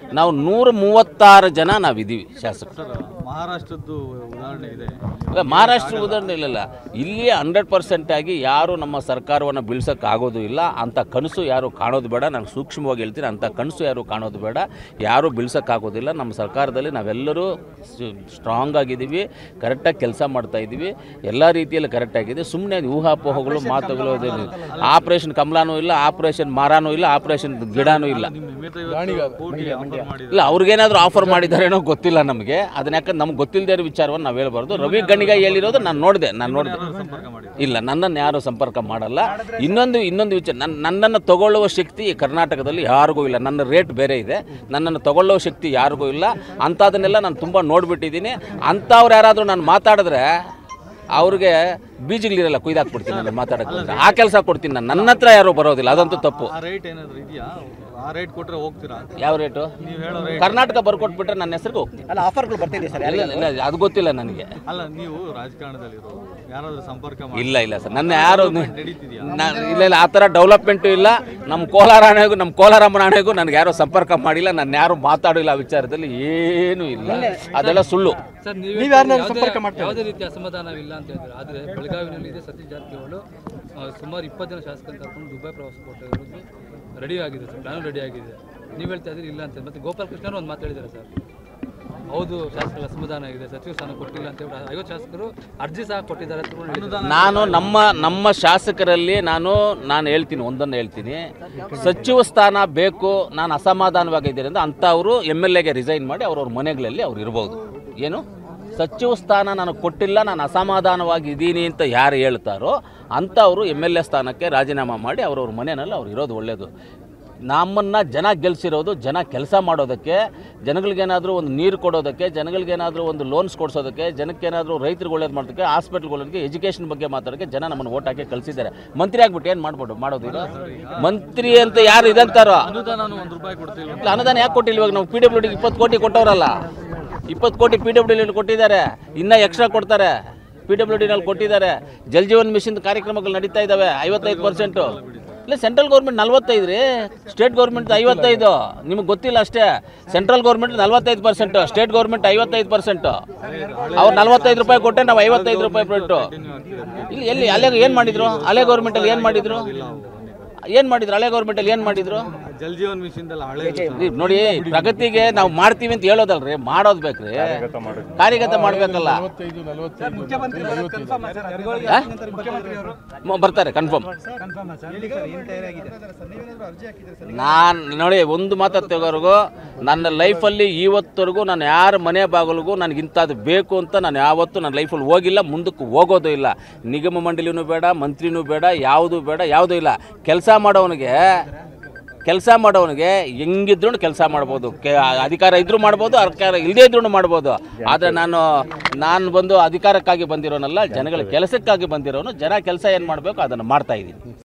ನಾವು ನೂರ ಮೂವತ್ತಾರು ಜನ ನಾವಿದ್ದೀವಿ ಶಾಸಕರು ಸರ್ ಮಹಾರಾಷ್ಟ್ರದ್ದು ಉದಾಹರಣೆ ಇದೆ ಅಲ್ಲ, ಮಹಾರಾಷ್ಟ್ರ ಉದಾಹರಣೆ ಇಲ್ಲಲ್ಲ ಇಲ್ಲಿ ಹಂಡ್ರೆಡ್ ಪರ್ಸೆಂಟ್ ಆಗಿ ಯಾರು ನಮ್ಮ ಸರ್ಕಾರವನ್ನು ಬೀಳ್ಸೋಕೆ ಆಗೋದು ಇಲ್ಲ ಅಂಥ ಕನಸು ಯಾರು ಕಾಣೋದು ಬೇಡ ನಾನು ಸೂಕ್ಷ್ಮವಾಗಿ ಹೇಳ್ತೀನಿ ಅಂಥ ಕನಸು ಯಾರು ಕಾಣೋದು ಬೇಡ ಯಾರು ಬೀಳ್ಸೋಕ್ಕಾಗೋದಿಲ್ಲ ನಮ್ಮ ಸರ್ಕಾರದಲ್ಲಿ ನಾವೆಲ್ಲರೂ ಸ್ಟ್ರಾಂಗ್ ಆಗಿದ್ದೀವಿ ಕರೆಕ್ಟಾಗಿ ಕೆಲಸ ಮಾಡ್ತಾ ಇದ್ದೀವಿ ಎಲ್ಲ ರೀತಿಯಲ್ಲಿ ಕರೆಕ್ಟ್ ಆಗಿದೆ ಸುಮ್ಮನೆ ಊಹಾಪೋಹಗಳು ಮಾತುಗಳು ಆಪರೇಷನ್ ಕಮಲಾನೂ ಇಲ್ಲ ಆಪರೇಷನ್ ಮಾರಾನೂ ಇಲ್ಲ ಆಪರೇಷನ್ ಗಿಡನೂ ಇಲ್ಲ ನಿಮ್ಮ ಹೆಮ್ಮೆತ ಇವತ್ತು ಕೋಟಿ ಆಫರ್ ಮಾಡಿದ್ರು ಇಲ್ಲ ಅವ್ರಿಗೇನಾದರೂ ಆಫರ್ ಮಾಡಿದಾರೇನೋ ಗೊತ್ತಿಲ್ಲ ನಮಗೆ ಅದನ್ನ ಯಾಕಂದ್ರೆ ನಮ್ಗೆ ಗೊತ್ತಿಲ್ಲದೆ ಇರೋ ವಿಚಾರವನ್ನು ನಾವು ಹೇಳ್ಬಾರ್ದು ರವಿ ಗಣಿಗ ಹೇಳಿರೋದು ನಾನು ನೋಡಿದೆ ನಾನು ನೋಡಿದೆ ಸಂಪರ್ಕ ಮಾಡಿ ಇಲ್ಲ ನನ್ನನ್ನು ಯಾರು ಸಂಪರ್ಕ ಮಾಡಲ್ಲ ಇನ್ನೊಂದು ಇನ್ನೊಂದು ವಿಚಾರ ನನ್ನ ನನ್ನನ್ನು ತಗೊಳ್ಳುವ ಶಕ್ತಿ ಈ ಕರ್ನಾಟಕದಲ್ಲಿ ಯಾರಿಗೂ ಇಲ್ಲ ನನ್ನ ರೇಟ್ ಬೇರೆ ಇದೆ ನನ್ನನ್ನು ತಗೊಳ್ಳೋ ಶಕ್ತಿ ಯಾರಿಗೂ ಇಲ್ಲ ಅಂಥದನ್ನೆಲ್ಲ ನಾನು ತುಂಬ ನೋಡಿಬಿಟ್ಟಿದ್ದೀನಿ ಅಂಥವ್ರು ಯಾರಾದರೂ ನಾನು ಮಾತಾಡಿದ್ರೆ ಅವ್ರಿಗೆ ಬೀಜಗಳಿರಲ್ಲ ಕುಯ್ದಾಕ್ಬಿಡ್ತೀನಿ ನಾನು ಮಾತಾಡಕ್ಕೆ ಬಂದ್ರೆ. ಆ ಕೆಲಸ ಕೊಡ್ತೀನಿ ನಾನು ನನ್ನ ಹತ್ರ ಯಾರೂ ಬರೋದಿಲ್ಲ ಅದಂತೂ ತಪ್ಪು ಆ ರೈಟ್ ಏನಾದ್ರು ಇದೆಯಾ ಆ ರೈಟ್ ಕೊಟ್ರೆ ಹೋಗ್ತೀರಾ ಯಾವ ರೇಟು ನೀವು ಹೇಳೋ ರೇಟ್ ಕರ್ನಾಟಕ ಬರ್ಕೊಟ್ಬಿಟ್ರೆ ನನ್ನ ಹೆಸರಿಗೆ ಹೋಗ್ತೀನಿ ಅಲ್ಲ ಆಫರ್ಗಳು ಬರ್ತಿದೆ ಸರ್ ಇಲ್ಲ ಇಲ್ಲ ಅದು ಗೊತ್ತಿಲ್ಲ ನನಗೆ ಅಲ್ಲ ನೀವು ರಾಜಕಾರಣದಲ್ಲಿರೋರು ಯಾರಾದ್ರೂ ಸಂಪರ್ಕ ಮಾಡಿ ಇಲ್ಲ ಇಲ್ಲ ಸರ್ ನನ್ನ ಯಾರು ನಡೀತಿದ್ಯಾ ನಾನು ಇಲ್ಲ ಇಲ್ಲ ಆ ಥರ ಡೆವಲಪ್ಮೆಂಟು ಇಲ್ಲ ನಮ್ಮ ಕೋಲಾರ ಆಣೆಗೂ ನಮ್ಮ ಕೋಲಾರಮ್ಮನ ಆಣೆಗೂ ನನಗೆ ಯಾರು ಸಂಪರ್ಕ ಮಾಡಿಲ್ಲ ನಾನು ಯಾರು ಮಾತಾಡಿಲ್ಲ ಆ ವಿಚಾರದಲ್ಲಿ ಏನೂ ಇಲ್ಲ ಅದೆಲ್ಲ ಸುಳ್ಳು ಸರ್ ನೀವ್ ನೀವು ಯಾರ್ನಾದ್ರು ಯಾವುದೇ- ಸಂಪರ್ಕ ಮಾಡ್ತಾ ಯಾವುದೇ ರೀತಿಯ ಅಸಮಾಧಾನವಿಲ್ಲ ಅಂತ ಹೇಳಿದ್ರೆ ಆದರೆ ಬೆಳಗಾವಿನಲ್ಲಿ ಇದೆ ಸತೀಶ್ ಜಾರಕಿಹೊಳಿ ಆ, ಸುಮಾರು ಇಪ್ಪತ್ತು ಜನ ಶಾಸಕರನ್ನು ಕರ್ಕೊಂಡು ದುಬೈ ಪ್ರವಾಸ ಕೊಟ್ಟಿರೋದು ರೆಡಿ ಆಗಿದೆ ಸರ್ ಪ್ಲಾನ್ ರೆಡಿ ಆಗಿದೆ ನೀವು ಹೇಳ್ತಾ ಇದ್ದೀರಿ ಇಲ್ಲ ಅಂತ ಮತ್ತೆ ಗೋಪಾಲ್ ಕೃಷ್ಣರು ಒಂದು ಮಾತಾಡಿದ್ದಾರೆ ಸರ್ ಹೌದು ಶಾಸಕರ ಅಸಮಾಧಾನ ಆಗಿದೆ ಸಚಿವ ಸ್ಥಾನ ಕೊಟ್ಟಿಲ್ಲ ಅಂತ ಹೇಳಿ ಐವತ್ತು ಶಾಸಕರು ಅರ್ಜಿ ಸಹ ಕೊಟ್ಟಿದ್ದಾರೆ ಅಂತ ಕೂಡ ಹೇಳಿದ್ದಾರೆ. ನಾನು ನಮ್ಮ ನಮ್ಮ ಶಾಸಕರಲ್ಲಿ ನಾನು ನಾನು ಹೇಳ್ತೀನಿ ಒಂದನ್ನು ಹೇಳ್ತೀನಿ ಸಚಿವ ಸ್ಥಾನ ಬೇಕು ನಾನು ಅಸಮಾಧಾನವಾಗಿದ್ದೀನಿ ಅಂದರೆ ಅಂಥವರು ಎಮ್ ಎಲ್ ಎಗೆ ರಿಸೈನ್ ಮಾಡಿ ಅವ್ರವ್ರ ಮನೆಗಳಲ್ಲಿ ಅವ್ರು ಇರ್ಬೋದು ಏನು ಸಚಿವ ಸ್ಥಾನ ನನಗೆ ಕೊಟ್ಟಿಲ್ಲ ನಾನು ಅಸಮಾಧಾನವಾಗಿ ಇದ್ದೀನಿ ಅಂತ ಯಾರು ಹೇಳ್ತಾರೋ ಅಂಥವರು ಎಮ್ ಎಲ್ ಎ ಸ್ಥಾನಕ್ಕೆ ರಾಜೀನಾಮೆ ಮಾಡಿ ಅವ್ರವ್ರ ಮನೆಯಲ್ಲಿ ಅವ್ರು ಇರೋದು ಒಳ್ಳೆಯದು ನಮ್ಮನ್ನು ಜನ ಗೆಲ್ಸಿರೋದು ಜನ ಕೆಲಸ ಮಾಡೋದಕ್ಕೆ ಜನಗಳಿಗೇನಾದರೂ ಒಂದು ನೀರು ಕೊಡೋದಕ್ಕೆ ಜನಗಳಿಗೇನಾದರೂ ಒಂದು ಲೋನ್ಸ್ ಕೊಡಿಸೋದಕ್ಕೆ ಜನಕ್ಕೇನಾದರೂ ರೈತರಿಗೆ ಒಳ್ಳೇದು ಮಾಡೋದಕ್ಕೆ ಹಾಸ್ಪಿಟ್ಲ್ಗಳಿಗೆ ಎಜುಕೇಷನ್ ಬಗ್ಗೆ ಮಾತಾಡೋಕ್ಕೆ ಜನ ನಮ್ಮನ್ನು ಓಟ್ ಹಾಕಿ ಕಳಿಸಿದ್ದಾರೆ ಮಂತ್ರಿ ಆಗ್ಬಿಟ್ಟು ಏನು ಮಾಡ್ಬೋದು ಮಾಡೋದು ಈಗ ಮಂತ್ರಿ ಅಂತ ಯಾರು ಇದಂತಾರೋ ಅನುದಾನ ಒಂದು ರೂಪಾಯಿ ಕೊಡ್ತಿಲ್ಲ ಇಲ್ಲ ಅನುದಾನ ಯಾಕೆ ಕೊಟ್ಟಿಲ್ಲ ಇವಾಗ ನಾವು ಪಿ ಡಬ್ಲ್ಯೂ ಡಿಗೆ ಇಪ್ಪತ್ತು ಕೋಟಿ ಕೊಟ್ಟವರಲ್ಲ ಇಪ್ಪತ್ತು ಕೋಟಿ ಪಿ ಡಬ್ಲ್ಯೂ ಡಿ ಕೊಟ್ಟಿದ್ದಾರೆ ಇನ್ನೂ ಎಕ್ಸ್ಟ್ರಾ ಕೊಡ್ತಾರೆ ಪಿ ಡಬ್ಲ್ಯೂ ಡಿನಲ್ಲಿ ಕೊಟ್ಟಿದ್ದಾರೆ ಜಲ್ ಜೀವನ್ ಮಿಷನ್ ಕಾರ್ಯಕ್ರಮಗಳು ನಡೀತಾ ಇದ್ದಾವೆ ಐವತ್ತೈದು ಪರ್ಸೆಂಟು ಇಲ್ಲ ಸೆಂಟ್ರಲ್ ಗೌರ್ಮೆಂಟ್ ನಲ್ವತ್ತೈದು ರೀ ಸ್ಟೇಟ್ ಗೌರ್ಮೆಂಟ್ ಐವತ್ತೈದು ನಿಮಗೆ ಗೊತ್ತಿಲ್ಲ ಅಷ್ಟೇ ಸೆಂಟ್ರಲ್ ಗೌರ್ಮೆಂಟ್ ನಲ್ವತ್ತೈದು ಪರ್ಸೆಂಟು ಸ್ಟೇಟ್ ಗೌರ್ಮೆಂಟ್ ಐವತ್ತೈದು ಪರ್ಸೆಂಟು ಅವ್ರು ನಲ್ವತ್ತೈದು ರೂಪಾಯಿ ಕೊಟ್ಟೆ ನಾವು ಐವತ್ತೈದು ರೂಪಾಯಿ ಕೊಟ್ಟು ಇಲ್ಲಿ ಎಲ್ಲಿ ಅಲೆ ಏನು ಮಾಡಿದ್ರು ಹಳೆ ಗೌರ್ಮೆಂಟಲ್ಲಿ ಏನು ಮಾಡಿದ್ರು ಏನು ಮಾಡಿದ್ರು ಹಳೆ ಗೌರ್ಮೆಂಟಲ್ಲಿ ಏನು ಮಾಡಿದ್ರು ಜಲ್ ಜೀವನ್ ಮಿಷನ್ದಲ್ಲ ಹಳೆ ನೀವ್ ನೋಡಿ ಪ್ರಗತಿಗೆ ನಾವು ಮಾಡ್ತೀವಿ ಅಂತ ಹೇಳೋದಲ್ರಿ ಮಾಡೋದ್ ಬೇಕ್ರಿ ಕಾರ್ಯಗತ ಮಾಡ್ಬೇಕಲ್ಲ ಆ? ಮ- ಬರ್ತಾರೆ ಕನ್ಫರ್ಮ್ ನಾನು ನೋಡಿ ಒಂದು ಮಾತಾಡ್ತೇವರೆಗೂ ನನ್ನ ಲೈಫಲ್ಲಿ ಇವತ್ತವರೆಗೂ ನಾನು ಯಾರ ಮನೆ ಬಾಗಿಲಿಗೂ ನನಗೆ ಇಂಥದ್ದು ಬೇಕು ಅಂತ ನಾನು ಯಾವತ್ತೂ ನನ್ನ ಲೈಫಲ್ಲಿ ಹೋಗಿಲ್ಲ ಮುಂದಕ್ಕೆ ಹೋಗೋದು ಇಲ್ಲ ನಿಗಮ ಮಂಡಳಿನೂ ಬೇಡ ಮಂತ್ರಿನೂ ಬೇಡ ಯಾವುದೂ ಬೇಡ ಯಾವುದೂ ಇಲ್ಲ ಕೆಲಸ ಮಾಡೋವನಿಗೆ ಕೆಲಸ ಮಾಡೋವನಿಗೆ ಹೆಂಗಿದ್ರು ಕೆಲಸ ಮಾಡ್ಬೋದು ಕೆ ಅಧಿಕಾರ ಇದ್ರೂ ಮಾಡ್ಬೋದು ಅಧಿಕಾರ ಇಲ್ಲದೇ ಇದ್ರೂ ಮಾಡ್ಬೋದು ಆದರೆ ನಾನು ನಾನು ಬಂದು ಅಧಿಕಾರಕ್ಕಾಗಿ ಬಂದಿರೋನಲ್ಲ ಜನಗಳ ಕೆಲಸಕ್ಕಾಗಿ ಬಂದಿರೋನು ಜನ ಕೆಲಸ ಏನು ಮಾಡಬೇಕು ಅದನ್ನು ಮಾಡ್ತಾ ಇದ್ದೀನಿ